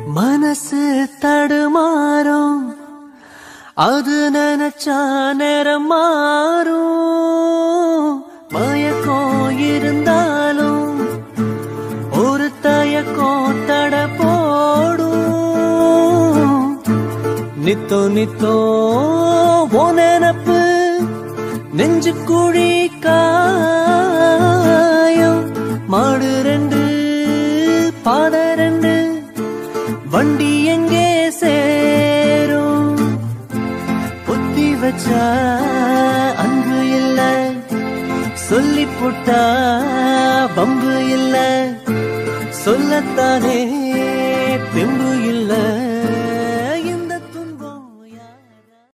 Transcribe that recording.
மனசு தடுமாறும் அது நினைச்சா நேரம் மாறும் மயக்கம் இருந்தாலும் ஒரு தயக்கம் தட போடும் நித்தோ நித்தோ ஓ நினப்பு நெஞ்சு குழி காயம் மாடு ரெண்டு பாத ரெண்டு வண்டி எங்கே சேரும் புத்தி வச்சா அன்பு இல்ல சொல்லி போட்டா பம்பு இல்ல சொல்லத்தானே தெம்பு இல்ல